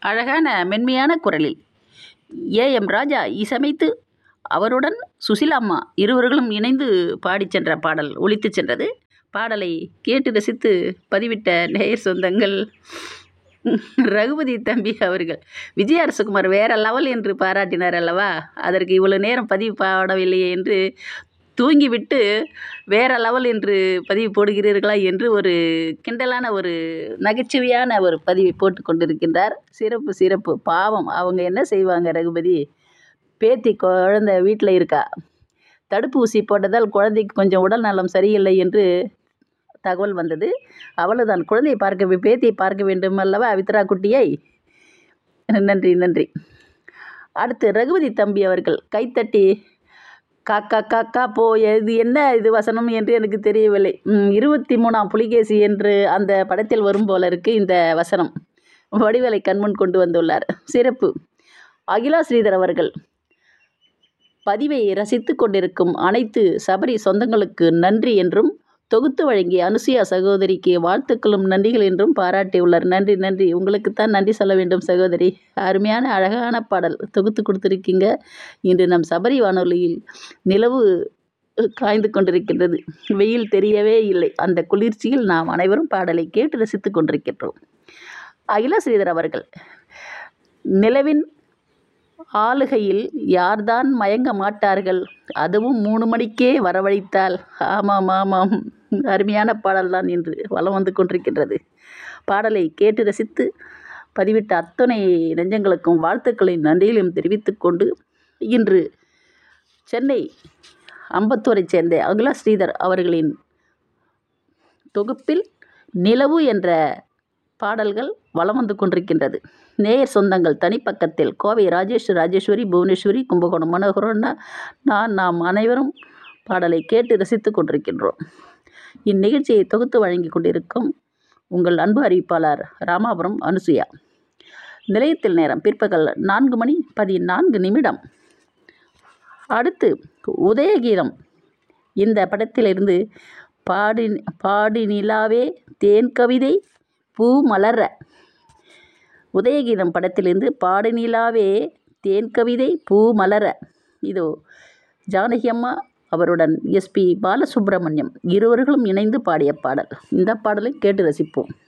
அழகான மென்மையான குரலில் ஏ எம் ராஜா இசையமைத்து அவருடன் சுசிலாம்மா இருவர்களும் இணைந்து பாடிச் சென்ற பாடல் ஒலித்துச் சென்றது பாடலை கேட்டு ரசித்து பதிவிட்ட நேயர் சொந்தங்கள் ரகுபதி தம்பி அவர்கள் விஜய் அரசகுமார் வேற லெவல் என்று பாராட்டினார் அல்லவா அதற்கு இவ்வளவு நேரம் பதிவு பாடவில்லையே என்று தூங்கிவிட்டு வேற லெவல் என்று பதிவு போடுகிறீர்களா என்று ஒரு கிண்டலான ஒரு நகைச்சுவையான ஒரு பதிவை போட்டு கொண்டிருக்கின்றார் சிறப்பு சிறப்பு பாவம் அவங்க என்ன செய்வாங்க ரகுபதி பேத்தி குழந்தை வீட்டில் இருக்கா தடுப்பு ஊசி போட்டதால் குழந்தைக்கு கொஞ்சம் உடல் நலம் சரியில்லை என்று தகவல் வந்தது அவ்வளவுதான் குழந்தையை பார்க்க வே- பேத்தியை பார்க்க வேண்டும் அல்லவா வித்ரா குட்டியை நன்றி நன்றி அடுத்து ரகுபதி தம்பி அவர்கள் கைத்தட்டி காக்கா காக்கா போ இது என்ன இது வசனம் என்று எனக்கு தெரியவில்லை ம், இருபத்தி மூணாம் புலிகேசி என்று அந்த படத்தில் வரும் போல இருக்கு இந்த வசனம் வடிவேலை கண்முன் கொண்டு வந்துள்ளார் சிறப்பு அகிலா ஸ்ரீதர் அவர்கள் பதிவை ரசித்து கொண்டிருக்கும் அனைத்து சபரி சொந்தங்களுக்கு நன்றி என்றும் தொகுத்து வழங்கிய அனுசுயா சகோதரிக்கு வாழ்த்துக்களும் நன்றிகள் என்றும் பாராட்டியுள்ளார் நன்றி நன்றி உங்களுக்குத்தான் நன்றி சொல்ல வேண்டும் சகோதரி அருமையான அழகான பாடல் தொகுத்து கொடுத்துருக்கீங்க இன்று நம் சபரி வானொலியில் நிலவு காய்ந்து கொண்டிருக்கின்றது வெயில் தெரியவே இல்லை அந்த குளிர்ச்சியில் நாம் அனைவரும் பாடலை கேட்டு ரசித்து கொண்டிருக்கின்றோம் அகிலா ஸ்ரீதர் அவர்கள் நிலவின் ஆளுகையில் யார்தான் மயங்க மாட்டார்கள் அதுவும் மூணு மணிக்கே வரவழைத்தால் ஆமாம் ஆமாம் அருமையான பாடல்தான் இன்று வலம் வந்து கொண்டிருக்கின்றது பாடலை கேட்டு ரசித்து பதிவிட்ட அத்தனை நெஞ்சங்களுக்கும் வாழ்த்துக்களையும் நன்றிகளையும் தெரிவித்துக் கொண்டு இன்று சென்னை அம்பத்தூரைச் சேர்ந்த அகிலா ஸ்ரீதர் அவர்களின் தொகுப்பில் நிலவு என்ற பாடல்கள் வலம் வந்து கொண்டிருக்கின்றது நேயர் சொந்தங்கள் தனிப்பக்கத்தில் கோவை ராஜேஷ் ராஜேஸ்வரி புவனேஸ்வரி கும்பகோணம் மனோகரன் நான் நாம் அனைவரும் பாடலை கேட்டு ரசித்து கொண்டிருக்கின்றோம் இந்நிகழ்ச்சியை தொகுத்து வழங்கி கொண்டிருக்கும் உங்கள் அன்பு அறிவிப்பாளர் ராமாபுரம் அனுசுயா நிலையத்தில் நேரம் பிற்பகல் நான்கு மணி பதினான்கு நிமிடம் அடுத்து உதயகீதம் இந்த படத்திலிருந்து பாடி பாடி நிலாவே தேன் கவிதை பூ மலர உதயகீதம் படத்திலிருந்து பாடி நிலாவே தேன் கவிதை பூ மலர இதோ ஜானகி அம்மா அவருடன் எஸ்பி பாலசுப்ரமணியம் இருவர்களும் இணைந்து பாடிய பாடல் இந்த பாடலை கேட்டு ரசிப்போம்